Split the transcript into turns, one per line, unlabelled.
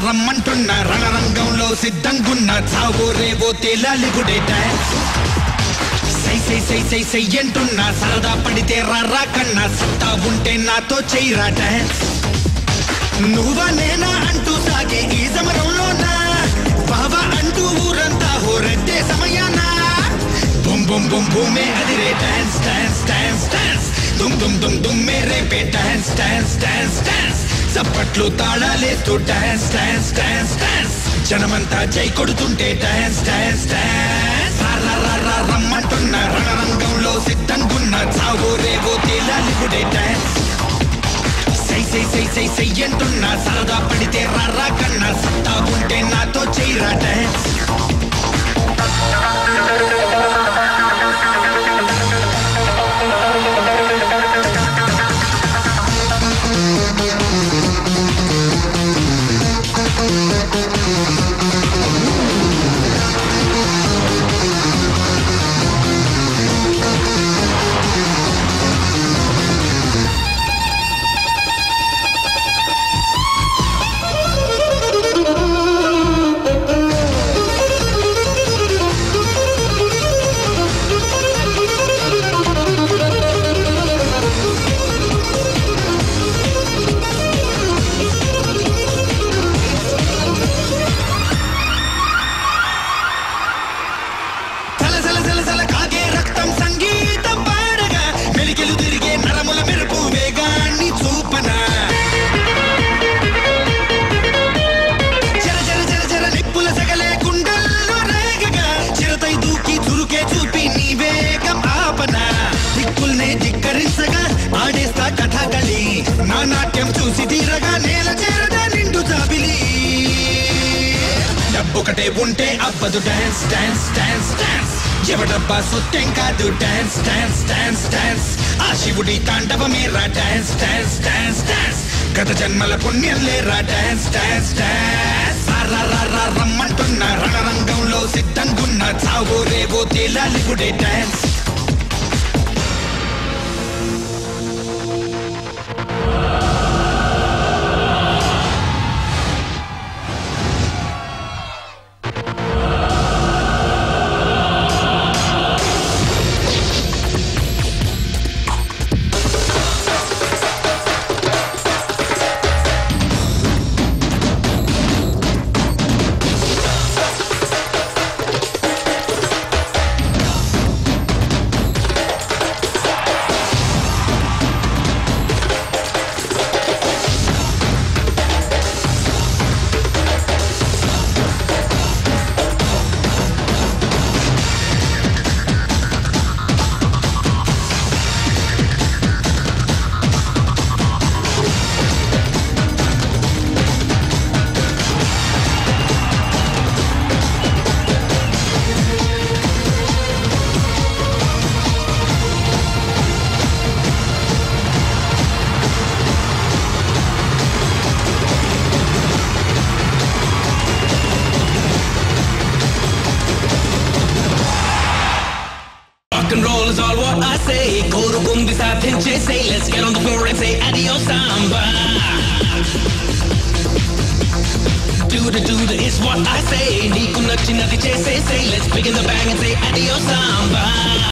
రమ్మంటున్న రణరంగంలో సిద్ధంగున్న చావో రేవో తేలాలిగుడే డాన్స్ సై సై సై సై సై అంటున్నా సరదా పడితే రారా కన్నా సత్తా ఉంటే నాతో చెయ్యరా డాన్స్ నువ్వా నేనా అంటూ సాగే ఈ సమరంలోనా బాబా అంటూ ఊరంతా హోరెత్తే సమయానా బుమ్ బుమ్ బుమ్ బుమే అదిరే డాన్స్ డాన్స్ డాన్స్ డాన్స్ దుమ్ దుమ్ దుమ్ దుమ్మే రేపే డాన్స్ డాన్స్ డాన్స్ డాన్స్ చప్పట్లు తాళాలేస్తూ డాన్స్ డాన్స్ డాన్స్ డాన్స్ జనమంతా జై కొడుతుంటే డాన్స్ డాన్స్ డాన్స్ రా రా రా రా రమ్మంటున్న రణరంగంలో సిద్ధంగున్న చావో రేవో తేలాలిగుడే డాన్స్ సై సై సై సై సై అంటున్నా సరదా పడితే రారా కన్నా సత్తా ఉంటే నాతో చెయ్యరా డాన్స్ సల సల సల సల కాగే రక్తం సంగీతం పాడగా మెలికెలు తిరిగే నరముల మెరుపు వేగాన్ని చూపనా జర జర జర జర నిప్పుల సగలే గుండెల్లో రేగగా చిరతై దూకి చురుకే చూపి నీ వేగం ఆపనా దిక్కుల్నే ధిక్కరించగా ఆడేస్తా కథకళి నా నాట్యం చూసి తీరగా నేల చేరదా నిండు జాబిలి డబ్బొకటే ఉంటే అబ్బదు డాన్స్ డాన్స్ డాన్స్ డాన్స్ ఎవడబ్బా సొత్తెం కాదు డాన్స్ డాన్స్ డాన్స్ డాన్స్ ఆ శివుడి తాండవమేరా డాన్స్ డాన్స్ డాన్స్ డాన్స్ గత జన్మల పుణ్యం లేరా డాన్స్ డాన్స్ డాన్స్ రా రా రా రమ్మంటున్న రణరంగంలో సిద్ధంగున్న చావో రేవో తేలాలిగుడే dance
Rock and roll is all what I say. కోరుకుంది సాధించేసే Let's get on the floor and say adios samba. Do the do the is what I say. నీకు నచ్చినది చేసేసే Let's begin the bang and say adios samba.